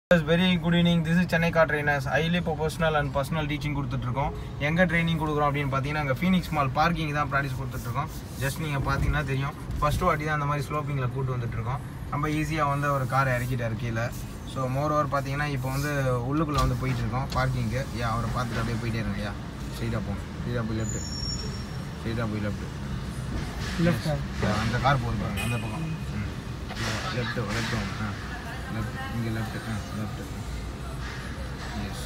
Very good evening this is Chennai car trainers highly professional and personal teaching கொடுத்துட்ருக்கோம் எங்கே training கொடுக்குறோம் அப்படின்னு பார்த்தீங்கன்னா அங்கே ஃபீனிக்ஸ் மால் பார்க்கிங் தான் ப்ராக்டிஸ் கொடுத்துட்ருக்கோம் ஜஸ்ட் நீங்கள் பார்த்தீங்கன்னா தெரியும் ஃபஸ்ட்டு வாட்டி தான் அந்த மாதிரி ஸ்லோப்பிங்கில் கூட்டு வந்துட்டுருக்கோம் நம்ம ஈஸியாக வந்து ஒரு காரை இறக்கிட்டாரு கீழே ஸோ மோர் ஓவர் பார்த்தீங்கன்னா இப்போ வந்து உள்ளுக்குள்ளே வந்து போயிட்டு இருக்கோம் பார்க்கிங்க்கு ஏ அவரை பார்த்துட்டு அப்படியே போயிட்டே இருங்க யா ஸ்ட்ரெயிட்டாக போங்க ஸ்ட்ரெயிட்டாக போய் லெஃப்ட்டு ஸ்ட்ரெயிட்டாக போய் லெஃப்ட்டு லெஃப்ட் அந்த கார் போகுது பாருங்க அந்த பக்கம் லெஃப்ட் லெஃப்ட் ஆ லெஃப்ட் இங்கே லெஃப்ட் ஆ லெஃப்ட் எஸ்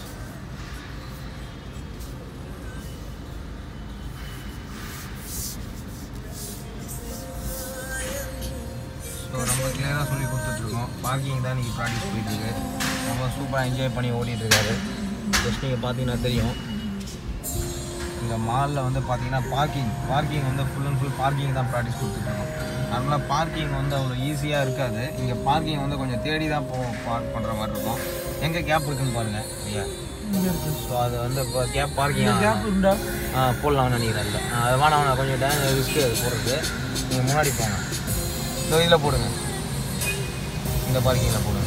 ஸோ நம்ம கிளியராக சொல்லி கொடுத்துட்ருக்கோம் பார்க்கிங் தான் இன்றைக்கி ப்ராக்டிஸ் போயிட்டுருக்கு நம்ம சூப்பராக என்ஜாய் பண்ணி ஓடிட்டு இருக்காரு ஜஸ்ட் நீங்கள் பார்த்தீங்கன்னா தெரியும் இந்த மாலில் வந்து பார்த்தீங்கன்னா பார்க்கிங் பார்க்கிங் வந்து ஃபுல் அண்ட் ஃபுல் பார்க்கிங் தான் ப்ராக்டிஸ் கொடுத்துட்ருக்கோம் நார்மலாக பார்க்கிங் வந்து அவ்வளோ ஈஸியாக இருக்காது இங்கே பார்க்கிங் வந்து கொஞ்சம் தேடி தான் போ பார்க் பண்ணுற மாதிரி இருக்கும் எங்கே கேப் இருக்குன்னு பாருங்கள் ஐயா ஸோ அது வந்து இப்போ கேப் பார்க்கிங் கேப் இருந்தா ஆ போடலாம்னு நினைக்கிறேன் இல்லை அது வேணாம் வேணாம் கொஞ்சம் டே ரிஸ்க்கு அது போடுறது நீங்கள் முன்னாடி போங்க ஸோ இதில் போடுங்க இந்த பார்க்கிங்கில் போடுங்க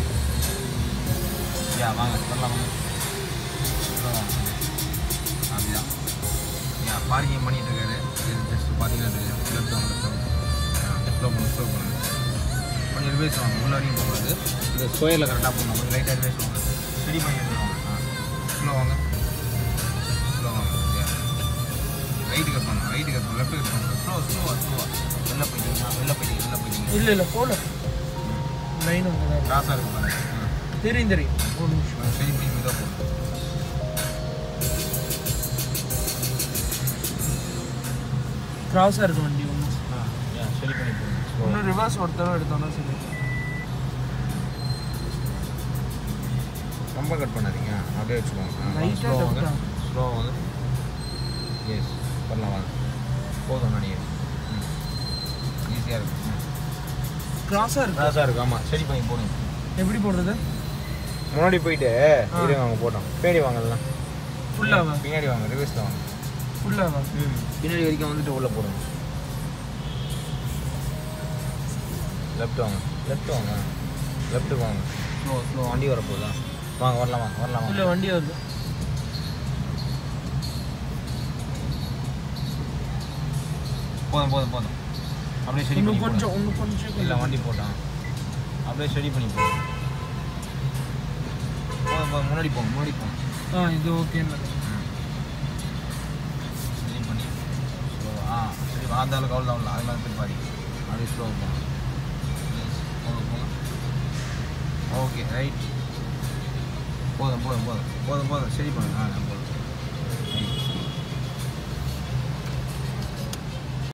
யா வாங்க வரலாம் வாங்க உள்ள வாங்க. அப்படிதான் யா பார்க்கிங் பண்ணிட்டு இருக்காரு இது ஜஸ்ட் பார்த்தீங்கன்னா தெரியும் லெஃப்ட் வாங்க லெஃப்ட் வாங்க ஸ்லோ பண்ணுங்க ஸ்லோ பண்ணுங்க கொஞ்சம் ரிவேஸ் வாங்க உள்ள வரைக்கும் போகாது இந்த ஸ்கொயரில் கரெக்டாக போகணும் கொஞ்சம் லைட்டாக ரிவேஸ் வாங்க ரெடி பண்ணி எடுத்துருவாங்க ஆ ஸ்லோ வாங்க ஸ்லோ வாங்க ரைட்டு கட் பண்ணுங்க ரைட்டு கட் பண்ணுங்க லெஃப்ட் கட் பண்ணுங்க ஸ்லோ ஸ்லோவா ஸ்லோவா வெளில போயிட்டீங்கன்னா வெளில போயிட்டீங்க வெளில போயிட்டீங்க இல்ல இல்ல போல லைன் அங்கே கிராஸாக இருக்கு பாருங்க ஆ. தெரியும் தெரியும் ஒரு நிமிஷம் சரி பண்ணி மெதுவாக போடுங்க கிராஸாக இருக்கு வண்டி ஒன்றும் ஆ யா சரி பண்ணி போடுங்க ஸ்லோ இன்னும் ரிவர்ஸ் ஒரு தடவை எடுத்தோம்னா சரி ரொம்ப கட் பண்ணாதீங்க அப்படியே வச்சுக்கோங்க Right ஆ ஸ்லோ வாங்க left ஆ? ஸ்லோ வாங்க எஸ் பண்ணலாம் வாங்க போதும் நினைக்கிறேன் ஈஸியாக இருக்கு கிராஸாக இருக்கு கிராஸாக இருக்கு ஆமாம் சரி பண்ணி போடுங்க எப்படி போடுறது முன்னாடி போயிட்டு ஆ. இருங்க வாங்க போட்டோம் பின்னாடி வாங்கலாம் ஃபுல்லாவா பின்னாடி வாங்க ரிவர்ஸில் வாங்க ஃபுல்லாவா பின்னாடி வரைக்கும் வந்துட்டு உள்ளே போடுங்க லெஃப்ட் வாங்க லெஃப்ட் வாங்க லெஃப்ட் வாங்க ஸ்லோ ஸ்லோ வண்டி வரப்போகுதா வாங்க வரலாம் வாங்க வரலாம் வாங்க இல்லை வண்டி வருது போதும் போதும் போதும் அப்படியே சரி இன்னும் பண்ணி கொஞ்சம் போடுங்க. இன்னும் கொஞ்சம் இல்லை வண்டி போட்டான் அப்படியே ஸ்டடி பண்ணி போகும் போதும் போதும் முன்னாடி போங்க முன்னாடி போங்க ஆ இது ஓகேன்னு ஸ்டடி பண்ணி ஸ்லோ ஆ சரி அந்த அளவுக்கு அவ்வளோ அவ்வளோ அது மாதிரி திருப்பாடி அப்படியே ஸ்லோ போங்க Yes, போங்க போங்க ஓகே ரைட் போதும் போதும் போதும் போதும் போதும் சரி பண்ணுங்க ஆ போதும்